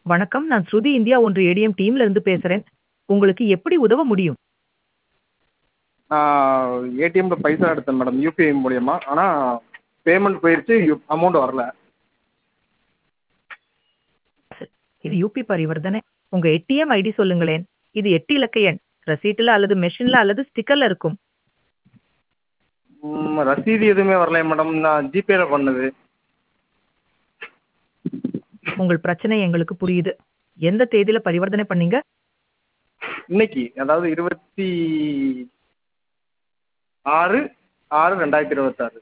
வணக்கம் நான் ஸ்ருதி இந்தியா ஒன்று ஏடிஎம் டீம்ல இருந்து பேசுறேன் உங்களுக்கு எப்படி உதவ முடியும் நான் ஏடிஎம்மில் பைசா எடுத்தேன் மேடம் யூபிஐ மூலியமா ஆனால் பேமெண்ட் போயிருச்சு அமௌண்ட் வரல இது யூபி பரிவர்த்தனை உங்க ஏடிஎம் ஐடி சொல்லுங்களேன் இது எட்டு இலக்க எண் ரசீட்டுல அல்லது மெஷின்ல அல்லது ஸ்டிக்கர்ல இருக்கும் ம், ரசீது எதுவுமே வரல மேடம் நான் ஜிபேல பண்ணது உங்கள் பிரச்சனை எங்களுக்கு புரியுது எந்த தேதியில பரிவர்த்தனை பண்ணீங்க இன்னைக்கு அதாவது இருபத்தி ஆறு ஆறு ரெண்டாயிரத்தி இருபத்தாறு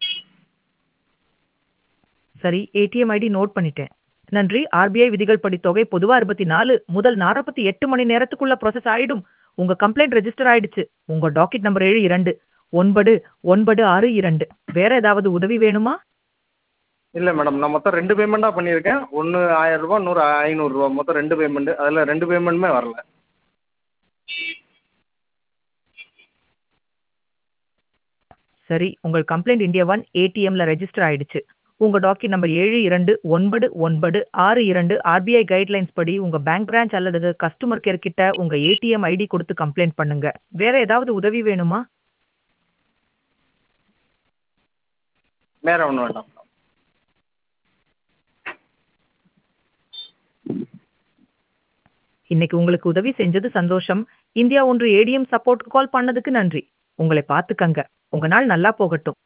சரி ஏடிஎம் ஐடி நோட் பண்ணிட்டேன் நன்றி ஆர்பிஐ விதிகள் படி தொகை பொதுவா அறுபத்தி நாலு முதல் நாற்பத்தி எட்டு மணி நேரத்துக்குள்ள ப்ராசஸ் ஆயிடும் உங்க கம்ப்ளைண்ட் ரெஜிஸ்டர் ஆயிடுச்சு உங்க டாக்கெட் நம்பர் ஏழு இரண்டு ஒன்பது ஒன்பது ஆறு இரண்டு வேற ஏதாவது உதவி வேணுமா இல்லை மேடம் நான் மொத்தம் ரெண்டு பேமெண்ட்டாக பண்ணியிருக்கேன் ஒன்று ஆயிரம் ரூபா இன்னொரு ஐநூறுரூவா மொத்தம் ரெண்டு பேமெண்ட்டு அதில் ரெண்டு பேமெண்ட்டுமே வரல சரி உங்கள் கம்ப்ளைண்ட் இந்தியா ஒன் ஏடிஎம்ல ரெஜிஸ்டர் ஆயிடுச்சு உங்க டாக்கெட் நம்பர் ஏழு இரண்டு ஒன்பது ஒன்பது ஆறு இரண்டு ஆர்பிஐ கைட்லைன்ஸ் படி உங்க பேங்க் பிரான்ச் அல்லது கஸ்டமர் கேர் கிட்ட உங்க ஏடிஎம் ஐடி கொடுத்து கம்ப்ளைண்ட் பண்ணுங்க வேற ஏதாவது உதவி வேணுமா வேற ஒன்றும் வேண்டாம் மேடம் இன்னைக்கு உங்களுக்கு உதவி செஞ்சது சந்தோஷம் இந்தியா ஒன்று ஏடிஎம் சப்போர்ட் கால் பண்ணதுக்கு நன்றி உங்களை பார்த்துக்கங்க உங்க நாள் நல்லா போகட்டும்